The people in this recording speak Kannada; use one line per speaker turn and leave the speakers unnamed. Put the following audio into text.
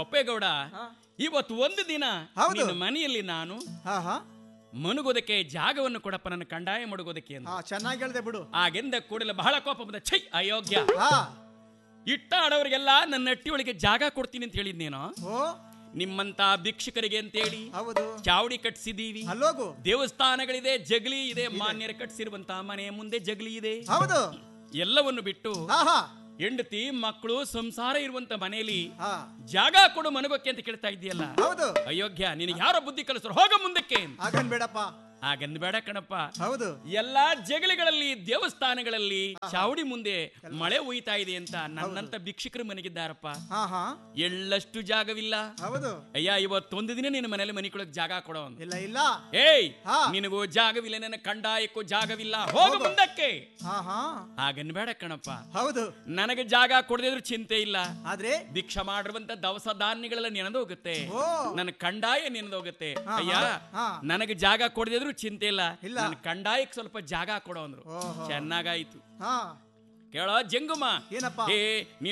ಬೊಪ್ಪೇಗೌಡ
ಹಾ.
ಇವತ್ತು ಒಂದು ದಿನ
ಹೌದು.
ನಿನ್ನ ಮನೆಯಲ್ಲಿ ನಾನು
ಹಾ ಹಾ
ಮನುಗೋದಕ್ಕೆ ಜಾಗವನ್ನು ಕೊಡಪ್ಪ ನನ್ನ ಕಂಡಾಯ ಮಡುಗೋದಕ್ಕೆ ಅಂತ
ಹಾ ಚೆನ್ನಾಗಿ ಹೇಳ್ದೆ ಬಿಡು
ಆಗೆಂದ ಕೂಡಲೇ ಬಹಳ ಕೋಪ ಬಂದ ಛೈ ಅಯೋಗ್ಯ
ಹಾ
ಇಟ್ಟ ಆಡೋರಿಗೆಲ್ಲ ನನ್ನ ಹಟ್ಟಿ ಒಳಗೆ ಜಾಗ ಕೊಡ್ತೀನಿ ಅಂತ ಹೇಳಿದ್ನೇನೋ
ಓ
ನಿಮ್ಮಂತ ಭಿಕ್ಷುಕರಿಗೆ ಅಂತೇಳಿ
ಹೌದು
ಚಾವಡಿ ಕಟ್ಸಿದೀವಿ
ಅಲ್ಲೋಗು
ದೇವಸ್ಥಾನಗಳಿದೆ ಜಗಲಿ ಇದೆ ಮಾನ್ಯರು ಕಟ್ಸಿರುವಂತ ಮನೆಯ ಮುಂದೆ ಜಗಲಿ ಇದೆ
ಹೌದು
ಎಲ್ಲವನ್ನು ಬಿಟ್ಟು
ಹಾ ಹಾ
ಹೆಂಡತಿ ಮಕ್ಕಳು ಸಂಸಾರ ಇರುವಂತ ಮನೆಯಲ್ಲಿ
ಹಾ
ಜಾಗ ಕೊಡು ಮನಗೋಕ್ಕೆ ಅಂತ ಕೇಳ್ತಾ ಇದ್ದೀಯಲ್ಲ
ಹೌದು
ಅಯೋಗ್ಯ ನಿನಗೆ ಯಾರೋ ಬುದ್ಧಿ ಕಲಿಸ್ರು ಹೋಗ ಮುಂದಕ್ಕೆ
ಹಾಗನ್ ಬೇಡಪ್ಪ
ಹಾಗಂದ್ ಬೇಡ ಕಣಪ್ಪ
ಹೌದು
ಎಲ್ಲಾ ಜಗಲಿಗಳಲ್ಲಿ ದೇವಸ್ಥಾನಗಳಲ್ಲಿ ಚಾವಡಿ ಮುಂದೆ ಮಳೆ ಉಯ್ತಾ ಇದೆ ಅಂತ ನನ್ನಂತ ಭಿಕ್ಷುಕರು ಮನೆಗಿದ್ದಾರಪ್ಪ
ಹಾ ಹಾ
ಎಳ್ಳಷ್ಟು ಜಾಗವಿಲ್ಲ
ಹೌದು
ಅಯ್ಯ ಇವತ್ತೊಂದು ದಿನ ನಿನ್ನ ಮನೇಲಿ ಮನೆ ಕೊಡಕ್ ಜಾಗ ಕೊಡೋ ಅಂತ
ಇಲ್ಲ ಇಲ್ಲ
ಏಯ್
ಹಾ.
ನಿನಗೂ ಜಾಗವಿಲ್ಲ ನನ್ನ ಕಂಡಾಯಕ್ಕೂ ಜಾಗವಿಲ್ಲ ಹೋಗು ಮುಂದಕ್ಕೆ
ಹಾ ಹಾ
ಹಾಗನ್ಬೇಡ ಕಣಪ್ಪ
ಹೌದು
ನನಗೆ ಜಾಗ ಕೊಡದಿದ್ರು ಚಿಂತೆ ಇಲ್ಲ
ಆದ್ರೆ
ಭಿಕ್ಷ ಮಾಡಿರುವಂತ ದವಸ ಧಾನ್ಯಗಳೆಲ್ಲ ನೆನೆದೋಗುತ್ತೆ
ಓ
ನನ್ನ ಕಂಡಾಯ ನೆನೆದೋಗುತ್ತೆ
ಹಾ,
ಅಯ್ಯ
ಹಾ.
ನನಗೆ ಜಾಗ ಕೊಡದಿದ್ರು ಚಿಂತೆ ಇಲ್ಲ
ಇಲ್ಲ.
ನನ್ನ ಕಂಡಾಯಕ್ಕೆ ಸ್ವಲ್ಪ ಜಾಗ ಕೊಡೋ ಅಂದ್ರು
ಓಹೋ.
ಚೆನ್ನಾಗಾಯ್ತು
ಹಾ
ಕೇಳೋ ಜಂಗುಮ
ಏನಪ್ಪ
ಏ